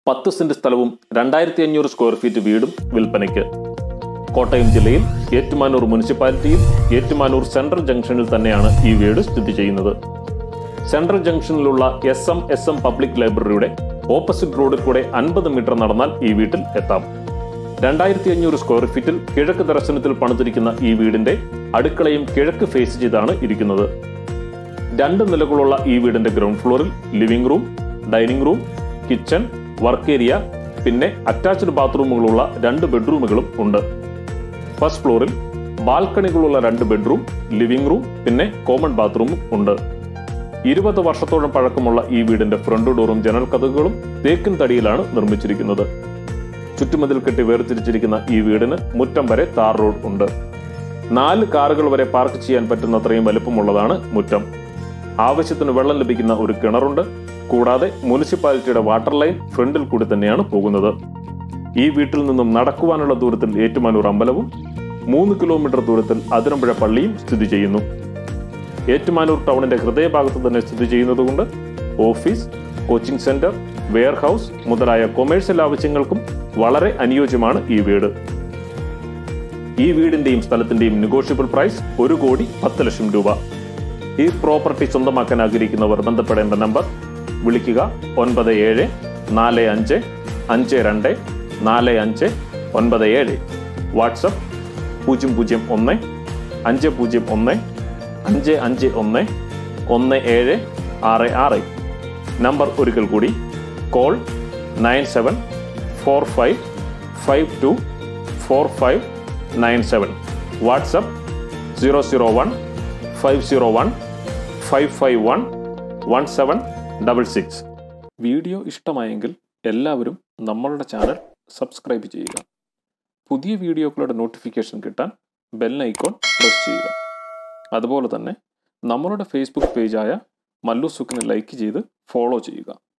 പത്ത് സെന്റ് സ്ഥലവും രണ്ടായിരത്തി അഞ്ഞൂറ് സ്ക്വയർ ഫീറ്റ് വീടും വിൽപ്പനയ്ക്ക് കോട്ടയം ജില്ലയിൽ ഏറ്റുമാനൂർ മുനിസിപ്പാലിറ്റിയിൽ ഏറ്റുമാനൂർ സെൻട്രൽ ജംഗ്ഷനിൽ തന്നെയാണ് ഈ വീട് സ്ഥിതി ചെയ്യുന്നത് സെൻട്രൽ ജംഗ്ഷനിലുള്ള S M S M public ലൈബ്രറിയുടെ ഓപ്പോസിറ്റ് റോഡിൽ കൂടെ അൻപത് മീറ്റർ നടന്നാൽ ഈ വീട്ടിൽ എത്താം രണ്ടായിരത്തി അഞ്ഞൂറ് സ്ക്വയർ ഫീറ്റിൽ കിഴക്ക് ദർശനത്തിൽ പണിതിരിക്കുന്ന ഈ വീടിന്റെ അടുക്കളയും കിഴക്ക് ഫേസ് ചെയ്താണ് ഇരിക്കുന്നത് രണ്ട് നിലകളുള്ള ഈ വീടിന്റെ ഗ്രൗണ്ട് ഫ്ലോറിൽ living room dining room kitchen work area പിന്നെ അറ്റാച്ച്ഡ് ബാത്റൂമുകളുള്ള രണ്ട് ബെഡ്റൂമുകളും ഉണ്ട് ഫസ്റ്റ് ഫ്ലോറിൽ ബാൽക്കണികളുള്ള രണ്ട് ബെഡ്റൂം ലിവിംഗ് റൂം പിന്നെ കോമൺ ബാത്റൂമും ഉണ്ട് ഇരുപത് വർഷത്തോളം പഴക്കമുള്ള ഈ വീടിന്റെ ഫ്രണ്ട് ഡോറും ജനൽ കഥകളും തേക്കിൻ തടിയിലാണ് നിർമ്മിച്ചിരിക്കുന്നത് ചുറ്റുമതിൽ കെട്ടി വേർതിരിച്ചിരിക്കുന്ന ഈ വീടിന് മുറ്റം വരെ താർ റോഡ് ഉണ്ട് നാല് കാറുകൾ വരെ പാർക്ക് ചെയ്യാൻ പറ്റുന്നത്രയും വലുപ്പമുള്ളതാണ് മുറ്റം ആവശ്യത്തിന് വെള്ളം ലഭിക്കുന്ന ഒരു കിണറുണ്ട് കൂടാതെ മുനിസിപ്പാലിറ്റിയുടെ വാട്ടർ ലൈൻ ഫ്രണ്ടിൽ കൂടി തന്നെയാണ് പോകുന്നത് ഈ വീട്ടിൽ നിന്നും നടക്കുവാനുള്ള ദൂരത്തിൽ ഏറ്റുമാനൂർ അമ്പലവും മൂന്ന് കിലോമീറ്റർ ദൂരത്തിൽ അതിരമ്പുഴ പള്ളിയും സ്ഥിതി ചെയ്യുന്നു ഏറ്റുമാനൂർ ടൗണിന്റെ ഹൃദയഭാഗത്ത് തന്നെ സ്ഥിതി ചെയ്യുന്നതുകൊണ്ട് ഓഫീസ് കോച്ചിംഗ് സെന്റർ വെയർഹൌസ് മുതലായ കൊമേഴ്സ്യൽ ആവശ്യങ്ങൾക്കും വളരെ അനുയോജ്യമാണ് ഈ വീട് ഈ വീടിന്റെയും സ്ഥലത്തിന്റെയും നെഗോഷ്യബിൾ പ്രൈസ് ഒരു കോടി പത്ത് ലക്ഷം രൂപ ഈ പ്രോപ്പർട്ടി സ്വന്തമാക്കാൻ ആഗ്രഹിക്കുന്നവർ ബന്ധപ്പെടേണ്ട നമ്പർ വിളിക്കുക ഒൻപത് ഏഴ് നാല് അഞ്ച് അഞ്ച് രണ്ട് നാല് അഞ്ച് ഒൻപത് ഏഴ് വാട്സപ്പ് പൂജ്യം പൂജ്യം ഒന്ന് അഞ്ച് പൂജ്യം ഒന്ന് അഞ്ച് അഞ്ച് ഒന്ന് ഒന്ന് ഏഴ് ആറ് ആറ് നമ്പർ ഒരിക്കൽ കൂടി call nine seven four five five two four five nine seven WhatsApp zero zero one five zero one five five one one seven double six video ഇഷ്ടമായെങ്കിൽ എല്ലാവരും നമ്മളുടെ ചാനൽ സബ്സ്ക്രൈബ് ചെയ്യുക പുതിയ വീഡിയോകളുടെ നോട്ടിഫിക്കേഷൻ കിട്ടാൻ ബെൽ ഐക്കോൺ പ്രസ് ചെയ്യുക അതുപോലെ തന്നെ നമ്മളുടെ ഫേസ്ബുക്ക് പേജായ മല്ലു സുക്കിന് ലൈക്ക് ചെയ്ത് ഫോളോ ചെയ്യുക